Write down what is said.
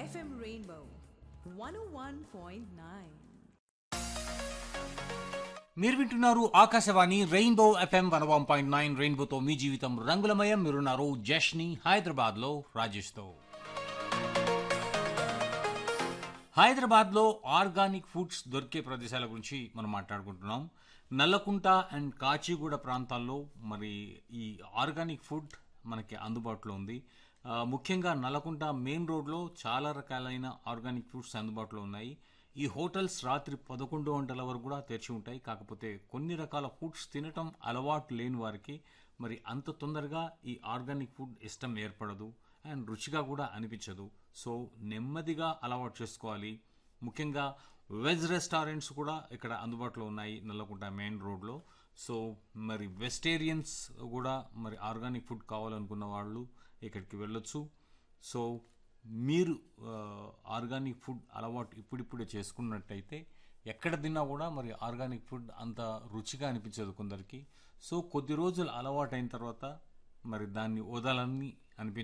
FM Rainbow 101.9. మీరు వింటున్నారు Akashvani rainbow FM one one point nine రెయిన్బోతో మీ జీవితం రంగులమయం మీరున్నారు జష్ని హైదరాబాద్లో రాజేష్తో హైదరాబాద్లో ఆర్గానిక్ ఫుడ్స్ దొరికే ప్రదేశాల గురించి మనం మాట్లాడుకుంటున్నాం నల్లకుంట అండ్ కాచిగూడ ప్రాంతాల్లో మరి ఈ ఆర్గానిక్ ఫుడ్ మనకి అందుబాటులో ఉంది ఆ, ముఖ్యంగా నల్లకుంట మెయిన్ రోడ్లో చాలా రకాలైన ఆర్గానిక్ ఫుడ్స్ అందుబాటులో ఉన్నాయి ఈ హోటల్స్ రాత్రి పదకొండు గంటల వరకు కూడా తెరిచి ఉంటాయి కాకపోతే కొన్ని రకాల ఫుడ్స్ తినటం అలవాటు లేని వారికి మరి అంత తొందరగా ఈ ఆర్గానిక్ ఫుడ్ ఇష్టం ఏర్పడదు అండ్ రుచిగా కూడా అనిపించదు సో నెమ్మదిగా అలవాటు చేసుకోవాలి ముఖ్యంగా వెజ్ రెస్టారెంట్స్ కూడా ఇక్కడ అందుబాటులో ఉన్నాయి నల్లకుంట మెయిన్ రోడ్లో సో మరి వెజిటేరియన్స్ కూడా మరి ఆర్గానిక్ ఫుడ్ కావాలనుకున్న వాళ్ళు ఇక్కడికి వెళ్ళొచ్చు సో మీరు ఆ, ఆర్గానిక్ ఫుడ్ అలవాటు ఇప్పుడిప్పుడే చేసుకున్నట్టయితే ఎక్కడ తిన్నా కూడా మరి ఆర్గానిక్ ఫుడ్ అంత రుచిగా అనిపించదు కొందరికి సో కొద్ది రోజులు అలవాటు అయిన తర్వాత మరి దాన్ని వదలని అనిపించదు